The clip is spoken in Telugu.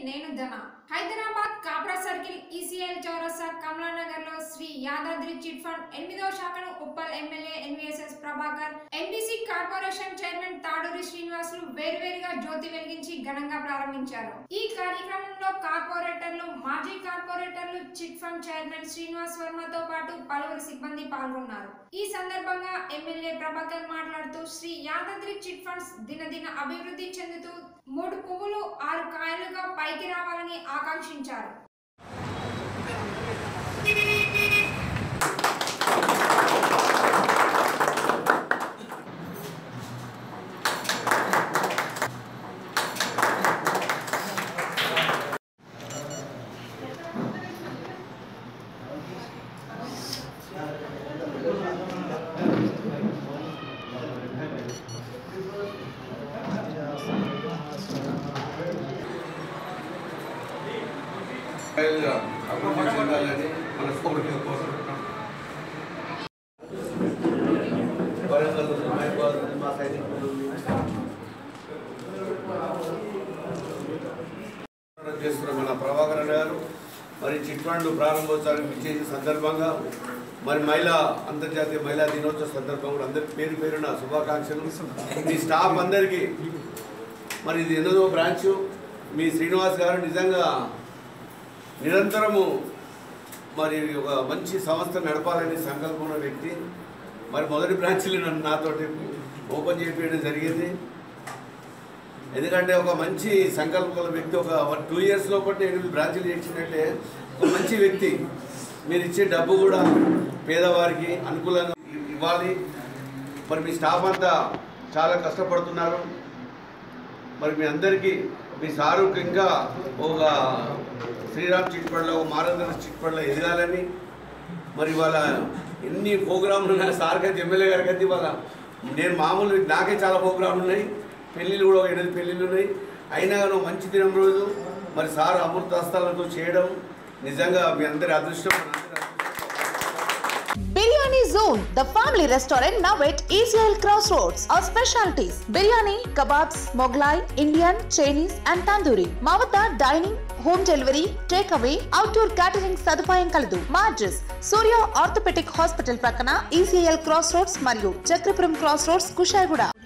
నేను ధన హైదరాబాద్ కాబ్రా సర్కిల్ ఈసీఎల్ చౌరస్తా కమలానగర్ లో శ్రీ యాదాద్రి చిట్ ఫండ్ ఎనిమిదవ శాఖను Uppal MLA NVSS Prabhakar MBC corporation chairman Taduri Srinivasulu వేర్వేరుగా జ్యోతి వెలిగించి ఘనంగా ప్రారంభించారు ఈ కార్యక్రమంలో కార్పొరేటర్లు మాజీ కార్పొరేటర్లు చిట్ ఫండ్ చైర్మన్ శ్రీనివాస్ వర్మతో పాటు పలువురు సిబ్బంది పాల్గొన్నారు ఈ సందర్భంగా ఎమ్మెల్యే ప్రభాకర్ మాట్లాడుతూ శ్రీ యాదాద్రి చిట్ ఫండ్స్ దినదిన అభివృద్ధి చెందుతూ మూడు పువ్వులు ఆరు కాయలుగా పైకి రావాలని ఆకాంక్షించారు స్థాయిగా అభివృద్ధి చెందాలని మనస్ఫూర్తిగా కోరుకుంటున్నాం వరంగల్ మహబూబాద్ మా సైనికులు చేస్తున్న మన ప్రభాకర్ గారు మరి చిట్ ఫండ్ ప్రారంభోత్సవానికి ఇచ్చేసిన సందర్భంగా మరి మహిళా అంతర్జాతీయ మహిళా దినోత్సవ సందర్భంగా కూడా అందరికి పేరు పేరున శుభాకాంక్షలు మీ స్టాఫ్ అందరికీ మరి ఇది ఎనిమిదవ బ్రాంచ్ మీ శ్రీనివాస్ గారు నిజంగా నిరంతరము మరి ఒక మంచి సంస్థ నడపాలని సంకల్పం ఉన్న వ్యక్తి మరి మొదటి బ్రాంచ్లు నన్ను నాతోటి ఓపెన్ చేయించడం జరిగింది ఎందుకంటే ఒక మంచి సంకల్పం వ్యక్తి ఒక టూ ఇయర్స్ లోపల ఎనిమిది బ్రాంచ్లు చేసినట్లే ఒక మంచి వ్యక్తి మీరు ఇచ్చే డబ్బు కూడా పేదవారికి అనుకూలంగా ఇవ్వాలి మరి మీ స్టాఫ్ అంతా చాలా కష్టపడుతున్నారు మరి మీ అందరికీ మీ సారు ఇంకా ఒక శ్రీరామ్ చిట్పట్లో ఒక మారందర చిట్పట్లో ఎదగాలని మరి ఇవాళ ఎన్ని ప్రోగ్రాంలు ఉన్నాయి సార్ గారి ఎమ్మెల్యే గారికి అయితే ఇవాళ నేను మామూలు నాకే చాలా ప్రోగ్రాంలు ఉన్నాయి పెళ్ళిళ్ళు కూడా ఒక ఎనిమిది పెళ్ళిళ్ళు ఉన్నాయి అయినా కానీ ఒక మంచి దినం రోజు మరి సార్ అమృత హస్తాలతో చేయడం నిజంగా మీ అందరి అదృష్టం మనందరి అదృష్టం. Biryani zone the family restaurant now at Israel cross roads our specialities biryani kebabs Mughlai Indian Chinese and tandoori మా వద్ద dining home delivery take away outdoor catering సదుపాయం కలదు మా అడ్రస్ సూర్య ఆర్థోపెటిక్ హాస్పిటల్ ప్రక్కన ఈసీఎల్ క్రాస్ రోడ్స్ మరియు చక్రపురం క్రాస్ రోడ్స్ కుషాయిగూడ